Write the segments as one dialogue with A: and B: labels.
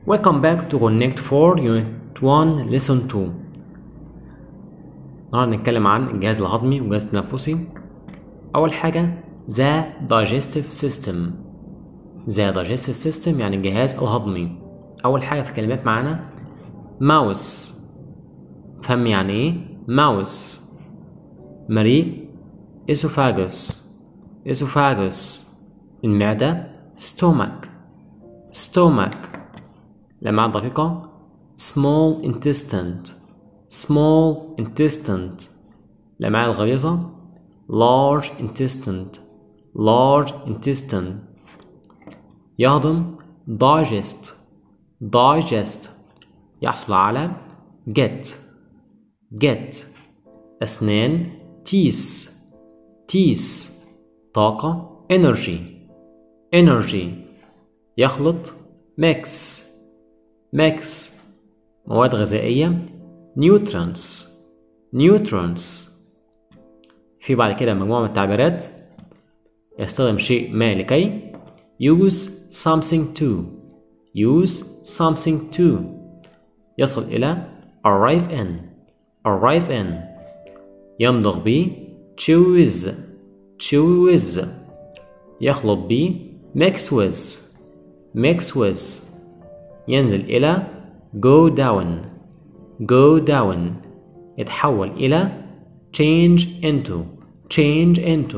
A: Welcome back to Connect 4 Unit 1 Lesson 2 النهارده هنتكلم عن الجهاز الهضمي والجهاز التنفسي أول حاجة The Digestive System The Digestive System يعني الجهاز الهضمي أول حاجة في كلمات معانا ماوس فهم يعني إيه ماوس مريء إسوفاجوس إسوفاجوس المعدة stomach stomach لمعة دقيقة small intestine small intestine لمعة الغليظة large intestine large intestine يهضم digest digest يحصل على get get أسنان teeth teeth طاقة energy energy يخلط mix mix مواد غذائية nutrients nutrients في بعد كده مجموعة من التعبيرات يستخدم شيء ما لكي use something to use something to يصل إلى arrive in arrive in يمضغ ب choose choose يخلط ب mix with mix with ينزل إلى go down go down يتحول إلى change into change into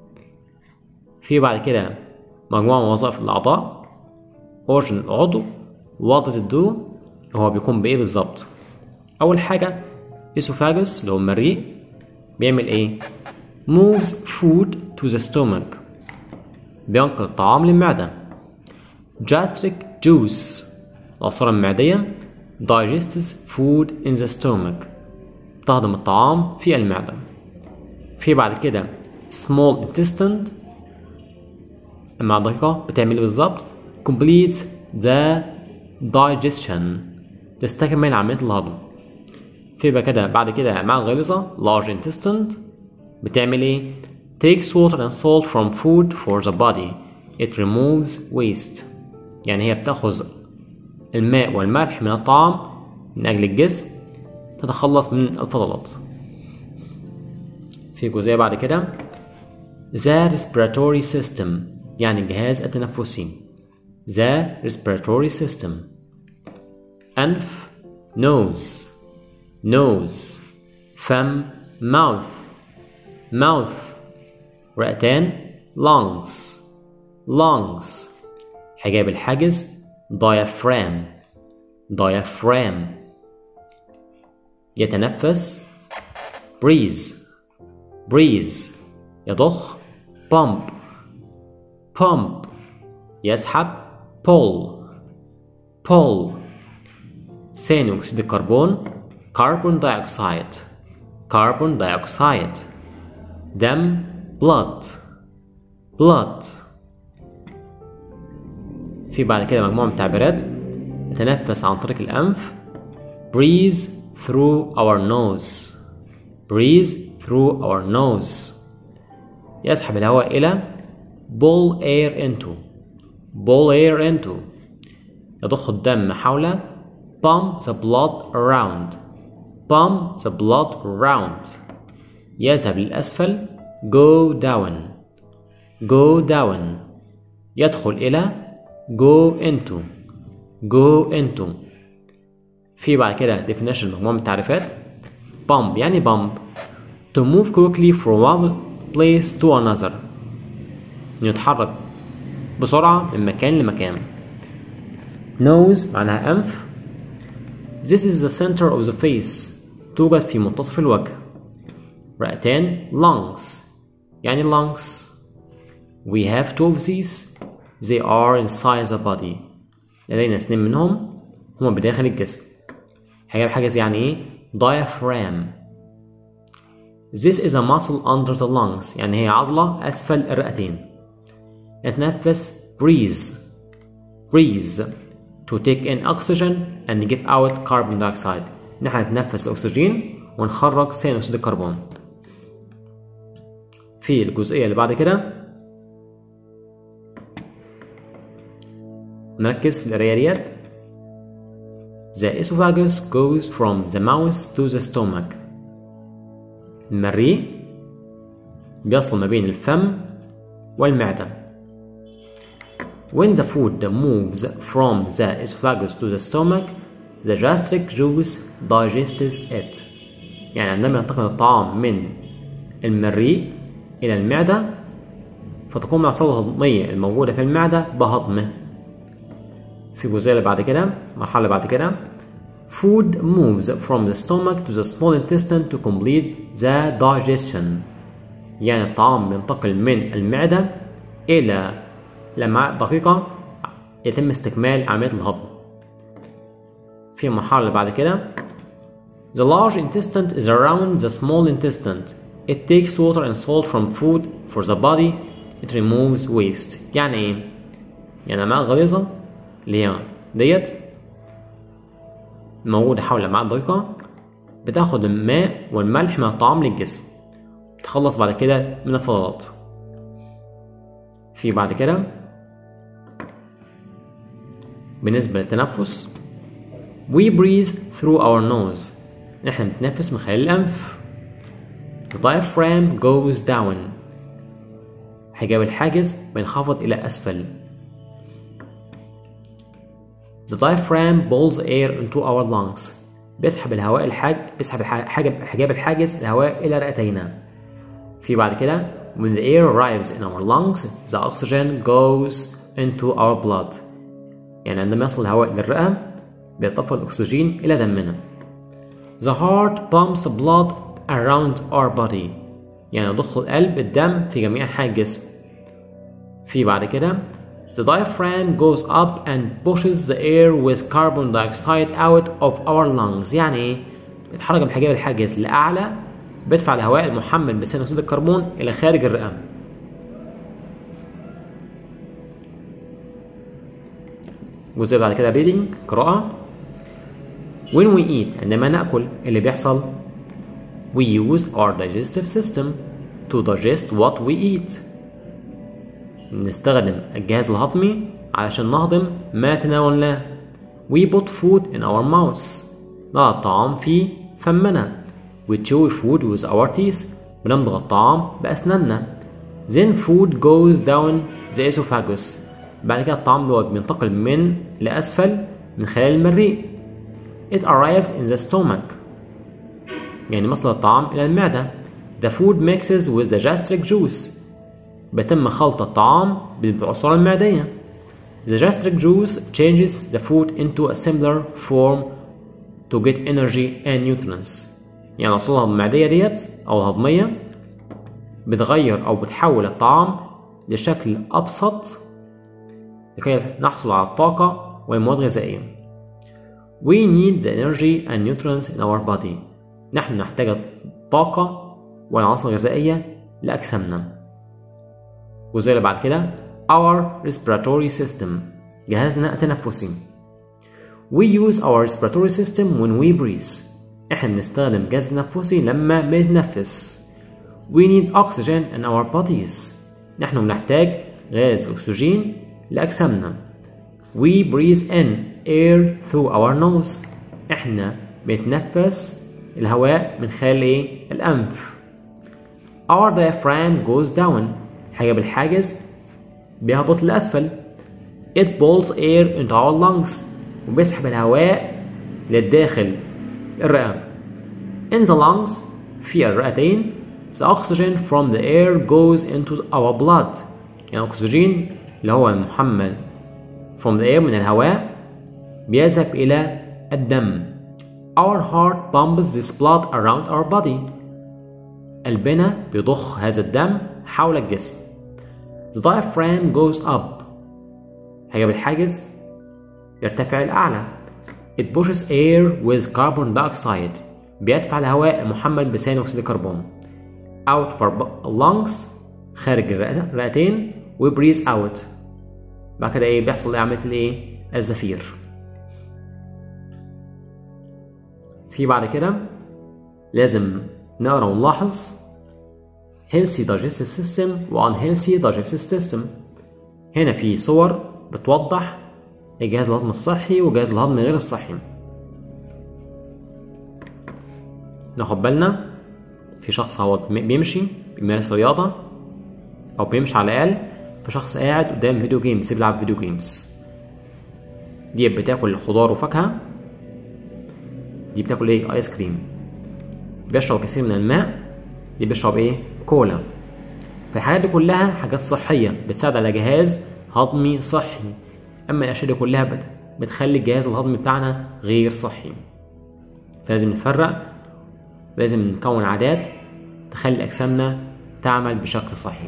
A: في بعد كده مجموعة من وظائف الأعضاء origin العضو what does it do هو بيقوم بإيه بالظبط أول حاجة esophagus اللي هو المريء بيعمل إيه moves food to the stomach بينقل الطعام للمعدة gastric juice العصارة المعدية digests food in the stomach تهضم الطعام في المعدة في بعد كده small intestine مع دقيقة بتعمل ايه بالظبط completes the digestion تستكمل عملية الهضم في بقى كده بعد كده مع الغليظة large intestine بتعمل ايه takes water and salt from food for the body it removes waste يعني هي بتاخذ الماء والملح من الطعام من أجل الجسم تتخلص من الفضلات في جزئية بعد كده the respiratory system يعني الجهاز التنفسي the respiratory system أنف nose nose فم mouth mouth رئتان lungs lungs حجاب الحاجز diaphragm diaphragm يتنفس breathe breathe يضخ pump pump يسحب pull pull ثاني أكسيد الكربون carbon dioxide carbon dioxide دم blood blood في بعد كده مجموعة من التعبيرات نتنفس عن طريق الأنف breathe through our nose breathe through our nose يسحب الهواء إلى pull air into pull air into يضخ الدم حول pump the blood around pump the blood around يذهب للأسفل go down go down يدخل إلى go into go into في بعد كده definition مجموعة من التعريفات bump يعني bump to move quickly from one place to another يتحرك بسرعة من مكان لمكان nose معناها أنف this is the center of the face توجد في منتصف الوجه رئتان lungs يعني lungs we have two of these they are inside the body لدينا اثنين منهم هما بداخل الجسم حاجة بحاجز يعني ايه diaphragm this is a muscle under the lungs يعني هي عضلة أسفل الرئتين نتنفس breathe breathe to take in oxygen and give out carbon dioxide نحن نتنفس الأكسجين ونخرج ثاني أكسيد الكربون في الجزئية اللي بعد كده نركز في القرايات The esophagus goes from the mouth to the stomach. المريء بيصل ما بين الفم والمعدة. When the food moves from the esophagus to the stomach, the gastric juice digests it. يعني عندما ينتقل الطعام من المريء إلى المعدة فتقوم العصارة الهضمية الموجودة في المعدة بهضمه في الجزئية اللي بعد كده المرحلة اللي بعد كده Food moves from the stomach to the small intestine to complete the digestion يعني الطعام بينتقل من المعدة إلى الأمعاء الدقيقة يتم استكمال عملية الهضم في المرحلة اللي بعد كده The large intestine is around the small intestine. It takes water and salt from food for the body. It removes waste. يعني ايه؟ يعني الأمعاء الغليظة اللي هي ديت موجودة حول الأمعاء الدقيقة بتاخد الماء والملح من الطعام للجسم بتخلص بعد كده من الفضلات في بعد كده بالنسبة للتنفس We breathe through our nose احنا بنتنفس من خلال الأنف The diaphragm goes down حجاب الحاجز بينخفض إلى أسفل The diaphragm pulls air into our lungs بيسحب الهواء الحاج بيسحب الحاجب حجاب الحاجز الهواء إلى رئتينا في بعد كده when the air arrives in our lungs the oxygen goes into our blood يعني عندما يصل الهواء للرئة بيتطفى الأكسجين إلى دمنا The heart pumps blood around our body يعني يضخ القلب الدم في جميع أنحاء الجسم في بعد كده The diaphragm goes up and pushes the air with carbon dioxide out of our lungs يعني ايه؟ بيتحرك بحجاب الحاجز لأعلى بيدفع الهواء المحمل بثاني أكسيد الكربون إلى خارج الرئة الجزء بعد كده reading قراءة When we eat عندما نأكل اللي بيحصل We use our digestive system to digest what we eat نستخدم الجهاز الهضمي علشان نهضم ما تناولناه We put food in our mouths نضع الطعام في فمنا We chew food with our teeth بنمضغ الطعام بأسناننا Then food goes down the esophagus بعد كده الطعام دوت بينتقل من لأسفل من خلال المريء It arrives in the stomach يعني مصل الطعام إلى المعدة The food mixes with the gastric juice بيتم خلط الطعام بالعصارة المعدية The gastric juice changes the food into a similar form to get energy and nutrients يعني العصارة المعدية ديت أو الهضمية بتغير أو بتحول الطعام لشكل أبسط لكي نحصل على الطاقة والمواد الغذائية We need the energy and nutrients in our body نحن نحتاج الطاقة والعناصر الغذائية لأجسامنا الجزء اللي بعد كده our respiratory system جهازنا التنفسي We use our respiratory system when we breathe احنا بنستخدم جهاز تنفسي لما بنتنفس We need oxygen in our bodies نحن بنحتاج غاز أكسجين لأجسامنا We breathe in air through our nose احنا بنتنفس الهواء من خلال ايه؟ الأنف Our diaphragm goes down حاجب الحاجز بيهبط لأسفل It pulls air into our lungs وبيسحب الهواء للداخل الرئة In the lungs في الرئتين The oxygen from the air goes into our blood يعني الأكسجين اللي هو المحمل from the air من الهواء بيذهب إلى الدم Our heart pumps this blood around our body قلبنا بيضخ هذا الدم حول الجسم The diaphragm goes up حجاب الحاجز يرتفع الأعلى It pushes air with carbon dioxide بيدفع الهواء المحمل بثاني أكسيد الكربون out for lungs خارج الرئتين و breathe out بعد كده ايه بيحصل ايه عملية الايه الزفير في بعد كده لازم نقرا ونلاحظ healthy digestive system و unhealthy digestive system هنا في صور بتوضح الجهاز الهضمي الصحي والجهاز الهضمي غير الصحي ناخد بالنا في شخص هو بيمشي بيمارس رياضة أو بيمشي على الأقل في شخص قاعد قدام فيديو جيمز بيلعب فيديو جيمز دي بتاكل خضار وفاكهة دي بتاكل ايه ايس كريم بيشرب كثير من الماء دي بيشرب ايه كولا فالحاجات دي كلها حاجات صحية بتساعد على جهاز هضمي صحي أما الأشياء دي كلها بت... بتخلي الجهاز الهضمي بتاعنا غير صحي فلازم نفرق لازم نكون عادات تخلي أجسامنا تعمل بشكل صحي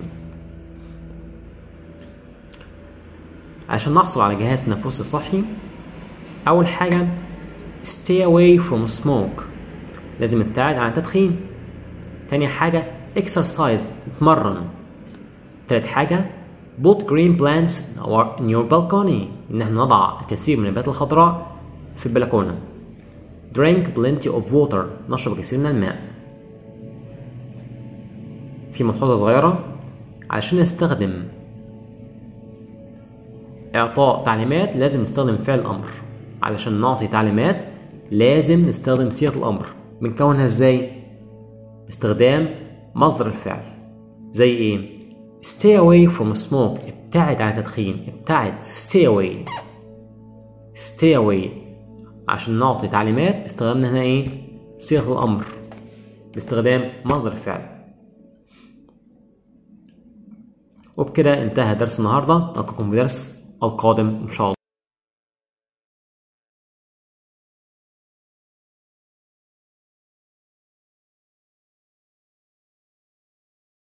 A: عشان نحصل على جهاز تنفسي صحي أول حاجة stay away from smoke لازم نبتعد عن التدخين تاني حاجة exercise نتمرن تالت حاجة put green plants in, our, in your balcony إن احنا نضع الكثير من النباتات الخضراء في البلكونة drink plenty of water نشرب كثير من الماء في ملحوظة صغيرة علشان نستخدم إعطاء تعليمات لازم نستخدم فعل الأمر علشان نعطي تعليمات لازم نستخدم صيغة الأمر بنكونها إزاي؟ باستخدام مصدر الفعل زي إيه؟ stay away from smoke ابتعد عن التدخين ابتعد stay away stay away عشان نعطي تعليمات استخدمنا هنا إيه؟ صيغة الأمر باستخدام مصدر الفعل وبكده انتهى درس النهارده نلقاكم في درس القادم ان شاء الله